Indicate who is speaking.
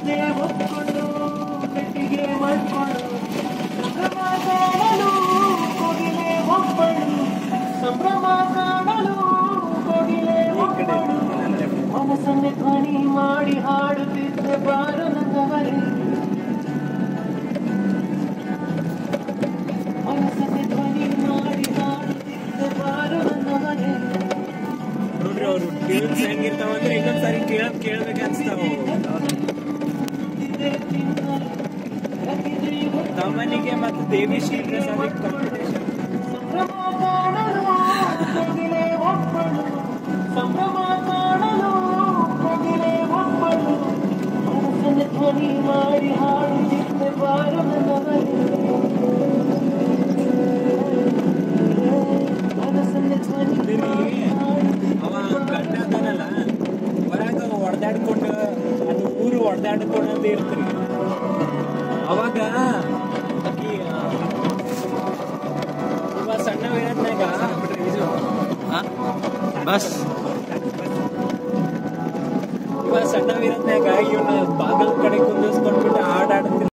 Speaker 1: ಹೇಳಿದ್ದೆ ಒಪ್ಕೊಂಡು ಗಟ್ಟಿಗೆ ಮಾಡ್ಕೊಂಡು ಸಂಭ್ರಮ ಕಾಣಲು ಕೋಗಿಲೆ ಒಪ್ಪಳು ಸಂಭ್ರಮ ಕಾಣಲು ಕೋಗಿಲೆ ಒಪ್ಪಳು ಮನಸ್ಸನ್ನೇ ಧ್ವನಿ ಮಾಡಿ ಹಾಡುತ್ತಿದ್ದೆ ಬಾರು ನನ್ನವರೇ ಮನಸ್ಸನ್ನೇ ಧ್ವನಿ ಮಾಡಿ ಹಾಡುತ್ತಿದ್ದೆ ಬಾರು ನನ್ನವರೇ
Speaker 2: ನೋಡ್ರಿ ಅವ್ರು ಟ್ಯೂನ್ಸ್ ಹೆಂಗಿರ್ತಾವ ಅಂದ್ರೆ ಇನ್ನೊಂದ್ಸಾರಿ ಕೇಳಕ್ ಕೇಳ್ಬೇಕು ಅನ್ಸ್ತಾವ ತಮ್ಮನಿಗೆ ಮತ್ತು ದೇವಿ ಶ್ರೀ ಪ್ರಸಾದ್ ಕಾಂಪಿಟೇಷನ್
Speaker 1: ಸಂಭ್ರಮ ಕಾಣಲು ಕೋಗಿಲೆ ಒಪ್ಪಳು ಸಂಭ್ರಮ ಕಾಣಲು ಕೋಗಿಲೆ ಒಪ್ಪಳು ಮನಸ್ಸನ್ನು ಧ್ವನಿ ಮಾಡಿ ಹಾಡುತ್ತಿದ್ದೆ ಬಾರು ನನ್ನವರೇ ಮನಸ್ಸನ್ನು ಧ್ವನಿ ಮಾಡಿ
Speaker 2: ಅವ ಗಂಡ ಅದನಲ್ಲ ಹೊರಗ ಹೊಡೆದಾಡ್ಕೊಂಡು ಅದು ಊರು ಹೊಡೆದಾಡ್ಕೊಂಡಂತ ಇರ್ತೀರಿ ಅವಾಗ ಆಕಿ, ಆ, ಇವ ಸಣ್ಣವಿರೋದ್ನಾಗ
Speaker 3: ಬಸ್
Speaker 2: ಇವ ಸಣ್ಣವಿರೋದ್ನಾಗ ಇವನ ಬಾಗಲ್ ಕಡೆ ಕುಂದಿಸ್ಕೊಂಡ್ಬಿಟ್ಟು ಹಾಡಾಡ್ತಿರ್ತಾನ